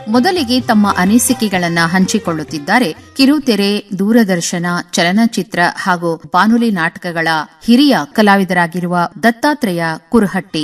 ಮೊದಲಿಗೆ ತಮ್ಮ ಅನಿಸಿಕೆಗಳನ್ನ ಹಂಚಿಕೊಳ್ಳುತ್ತಿದ್ದಾರೆ ಕಿರುತೆರೆ ದೂರದರ್ಶನ ಚಲನಚಿತ್ರ ಹಾಗೂ ಬಾನುಲಿ ನಾಟಕಗಳ ಹಿರಿಯ ಕಲಾವಿದರಾಗಿರುವ ದತ್ತಾತ್ರೇಯ ಕುರುಹಟ್ಟಿ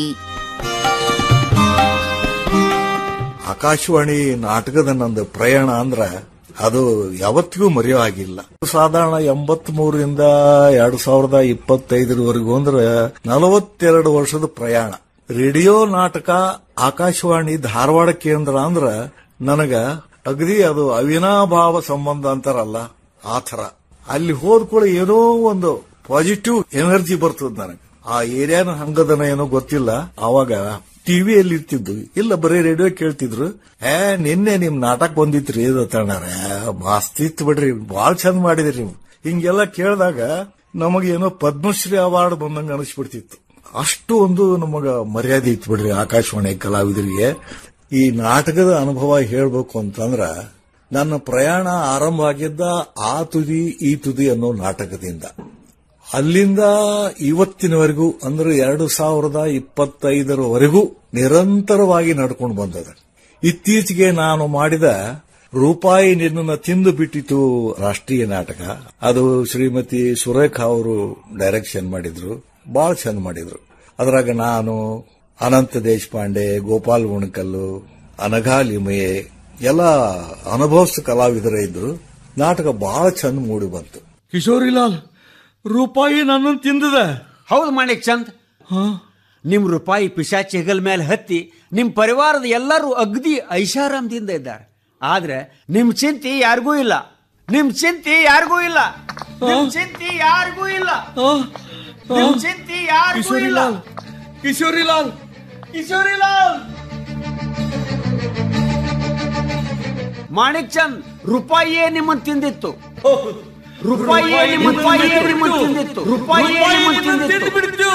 ಆಕಾಶವಾಣಿ ನಾಟಕದ ನಂದು ಪ್ರಯಾಣ ಅಂದ್ರ ಅದು ಯಾವತ್ತಿಗೂ ಮರೆಯೋ ಆಗಿಲ್ಲ ಸಾಧಾರಣ ಎಂಬತ್ ಮೂರರಿಂದ ಎರಡ್ ಸಾವಿರದ ಇಪ್ಪತ್ತೈದರವರೆಗೂ ಅಂದ್ರೆ ನಲವತ್ತೆರಡು ವರ್ಷದ ಪ್ರಯಾಣ ರೇಡಿಯೋ ನಾಟಕ ಆಕಾಶವಾಣಿ ಧಾರವಾಡ ಕೇಂದ್ರ ಅಂದ್ರ ನನಗ ಅಗದಿ ಅದು ಅವಿನಾಭಾವ ಸಂಬಂಧ ಅಂತಾರಲ್ಲ ಆ ಥರ ಅಲ್ಲಿ ಹೋದ್ಕೂಡ ಏನೋ ಒಂದು ಪಾಸಿಟಿವ್ ಎನರ್ಜಿ ಬರ್ತದ ನನಗೆ ಆ ಏರಿಯಾನ ಹಂಗದನ ಏನೋ ಗೊತ್ತಿಲ್ಲ ಅವಾಗ ಟಿವಿಯಲ್ಲಿ ಇರ್ತಿದ್ದು ಇಲ್ಲ ಬರೀ ರೇಡಿಯೋ ಕೇಳ್ತಿದ್ರು ಏ ನಿನ್ನೆ ನಿಮ್ ನಾಟಕ ಬಂದಿತ್ರಿ ಇದು ತಣ್ಣಾರ ಮಸ್ತ್ ಇತ್ತು ಬಿಡ್ರಿ ಬಾಳ್ ಚಂದ ಮಾಡಿದ್ರಿ ನೀವು ಹಿಂಗೆಲ್ಲ ಕೇಳಿದಾಗ ನಮಗೇನೋ ಪದ್ಮಶ್ರೀ ಅವಾರ್ಡ್ ಬಂದಂಗ ಅನಿಸ್ಬಿಡ್ತಿತ್ತು ಅಷ್ಟು ಒಂದು ನಮಗ ಮರ್ಯಾದೆ ಇತ್ತು ಬಿಡ್ರಿ ಆಕಾಶವಾಣಿ ಕಲಾವಿದರಿಗೆ ಈ ನಾಟಕದ ಅನುಭವ ಹೇಳ್ಬೇಕು ಅಂತಂದ್ರ ನನ್ನ ಪ್ರಯಾಣ ಆರಂಭ ಆಗಿದ್ದ ಆ ತುದಿ ಈ ತುದಿ ಅನ್ನೋ ನಾಟಕದಿಂದ ಅಲ್ಲಿಂದ ಇವತ್ತಿನವರೆಗೂ ಅಂದ್ರೆ ಎರಡು ಸಾವಿರದ ಇಪ್ಪತ್ತೈದರವರೆಗೂ ನಿರಂತರವಾಗಿ ನಡ್ಕೊಂಡು ಬಂದದ ಇತ್ತೀಚೆಗೆ ನಾನು ಮಾಡಿದ ರೂಪಾಯಿ ನಿನ್ನ ತಿಂದು ಬಿಟ್ಟಿತು ರಾಷ್ಟ್ರೀಯ ನಾಟಕ ಅದು ಶ್ರೀಮತಿ ಸುರೇಖಾ ಅವರು ಡೈರೆಕ್ಷನ್ ಮಾಡಿದ್ರು ಬಹಳ ಚಂದ ಮಾಡಿದ್ರು ಅದ್ರಾಗ ನಾನು ಅನಂತ ದೇಶಪಾಂಡೆ ಗೋಪಾಲ್ ಉಣಕಲ್ಲು ಅನಘಾ ಲಿಮಯೆ ಎಲ್ಲ ಅನುಭವಸ್ಥ ಕಲಾವಿದರೇ ಇದ್ರು ನಾಟಕ ಬಹಳ ಚಂದ ಮೂಡಿ ಬಂತು ಕಿಶೋರಿಲಾಲ್ ರೂಪಾಯಿ ನನ್ನನ್ನು ತಿಂದದ ಹೌದು ಮಾಣಿಕ್ ಚಂದ್ ನಿಮ್ ರೂಪಾಯಿ ಪಿಶಾಚಿ ಹೆಗಲ್ ಮೇಲೆ ಹತ್ತಿ ನಿಮ್ ಪರಿವಾರದ ಎಲ್ಲರೂ ಅಗ್ದಿ ಐಷಾರಾಮದಿಂದ ಇದ್ದಾರೆ ಆದ್ರೆ ನಿಮ್ ಚಿಂತೆ ಯಾರಿಗೂ ಇಲ್ಲ ನಿಮ್ ಚಿಂತೆ ಯಾರಿಗೂ ಇಲ್ಲ ನಿಮ್ ಚಿಂತೆ ಯಾರಿಗೂ ಇಲ್ಲ ನಿಮ್ ಚಿಂತೆ ಯಾರಿಗೂ ಇಲ್ಲ ಕಿಶೋರಿಲಾಲ್ ಕಿಶೋರಿಲಾಲ್ ಕಿಶೋರಿಲಾಲ್ ಮಾಣಿಕ್ ಚಂದ್ ರೂಪಾಯಿಯೇ ನಿಮ್ಮನ್ನು ತಿಂದಿತ್ತು ರೂಪಾಯಿಯೇ ನಿಮ್ಮನ್ನು ರೂಪಾಯಿಯೇ ನಿಮ್ಮನ್ನು ತಿಂದಿತ್ತು ರೂಪಾಯಿಯೇ ನಿಮ್ಮನ್ನು ತಿಂದಿತ್ತು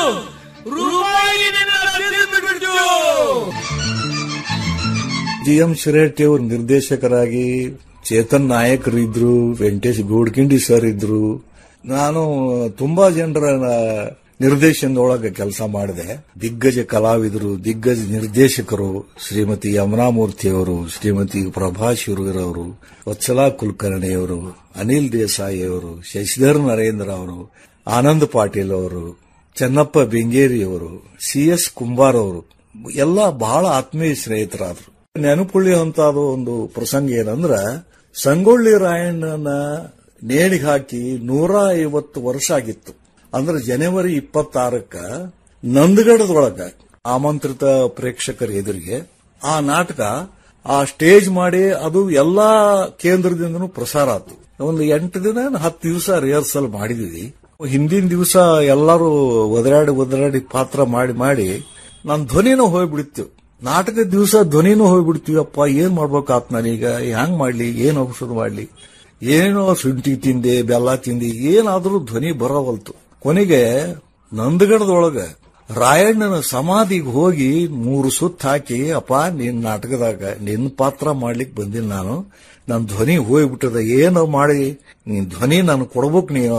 ಜಿ ಎಂ ಶಿರೇಟಿ ಅವರು ನಿರ್ದೇಶಕರಾಗಿ ಚೇತನ್ ನಾಯಕರು ಇದ್ರು ವೆಂಕಟೇಶ್ ಗೋಡ್ಕಿಂಡಿ ಸರ್ ಇದ್ರು ನಾನು ತುಂಬಾ ಜನರ ನಿರ್ದೇಶನದೊಳಗೆ ಕೆಲಸ ಮಾಡಿದೆ ದಿಗ್ಗಜ ಕಲಾವಿದರು ದಿಗ್ಗಜ ನಿರ್ದೇಶಕರು ಶ್ರೀಮತಿ ಯಮುನಾಮೂರ್ತಿ ಅವರು ಶ್ರೀಮತಿ ಪ್ರಭಾ ಶಿರೂರ್ ಅವರು ವತ್ಸಲಾ ಕುಲಕರ್ಣಿ ಅವರು ಅನಿಲ್ ದೇಸಾಯಿ ಅವರು ಶಶಿಧರ್ ನರೇಂದ್ರ ಅವರು ಆನಂದ್ ಪಾಟೀಲ್ ಅವರು ಚೆನ್ನಪ್ಪ ಬೆಂಗೇರಿ ಅವರು ಸಿ ಎಸ್ ಕುಂಬಾರ್ ಅವರು ಎಲ್ಲ ಬಹಳ ಆತ್ಮೀಯ ಸ್ನೇಹಿತರಾದ್ರು ನೆನಪುಳಿಯುವಂತಾದ ಒಂದು ಪ್ರಸಂಗ ಏನಂದ್ರ ಸಂಗೊಳ್ಳಿ ರಾಯಣ್ಣನ ನೇಣಿಗೆ ಹಾಕಿ ನೂರ ಐವತ್ತು ವರ್ಷ ಆಗಿತ್ತು ಅಂದ್ರೆ ಜನವರಿ ಇಪ್ಪತ್ತಾರಕ್ಕ ನಂದಗಡದೊಳಗ ಆಮಂತ್ರಿತ ಪ್ರೇಕ್ಷಕರ ಎದುರಿಗೆ ಆ ನಾಟಕ ಆ ಸ್ಟೇಜ್ ಮಾಡಿ ಅದು ಎಲ್ಲಾ ಕೇಂದ್ರದಿಂದನೂ ಪ್ರಸಾರ ಆಯ್ತು ಒಂದು ಎಂಟು ದಿನ ಹತ್ತು ದಿವಸ ರಿಹರ್ಸಲ್ ಮಾಡಿದ್ವಿ ಹಿಂದಿನ ದಿವಸ ಎಲ್ಲರೂ ಒದರಾಡಿ ಒದರಾಡಿ ಪಾತ್ರ ಮಾಡಿ ಮಾಡಿ ನನ್ನ ಧ್ವನಿನೂ ಹೋಗ್ಬಿಡ್ತು ನಾಟಕದ ದಿವಸ ಧ್ವನಿನೂ ಹೋಗ್ಬಿಡ್ತೀವಪ್ಪ ಏನ್ ಮಾಡ್ಬೇಕಾತ್ ನಾನೀಗ ಹ್ಯಾಂಗ್ ಮಾಡ್ಲಿ ಏನ್ ಔಷಧ ಮಾಡ್ಲಿ ಏನೋ ಶುಂಠಿ ತಿಂದೆ ಬೆಲ್ಲ ತಿಂದೆ ಏನಾದ್ರೂ ಧ್ವನಿ ಬರವಲ್ತು ಕೊನೆಗೆ ನಂದಗಡದೊಳಗ ರಾಯಣ್ಣನ ಸಮಾಧಿಗೆ ಹೋಗಿ ಮೂರು ಸುತ್ತ ಹಾಕಿ ಅಪ್ಪ ನಿನ್ ನಾಟಕದಾಗ ನಿನ್ ಪಾತ್ರ ಮಾಡ್ಲಿಕ್ಕೆ ಬಂದಿಲ್ಲ ನಾನು ನನ್ನ ಧ್ವನಿ ಹೋಗ್ಬಿಟ್ಟದ ಏನೋ ಮಾಡಿ ನಿನ್ ಧ್ವನಿ ನಾನು ಕೊಡ್ಬೇಕು ನೀನು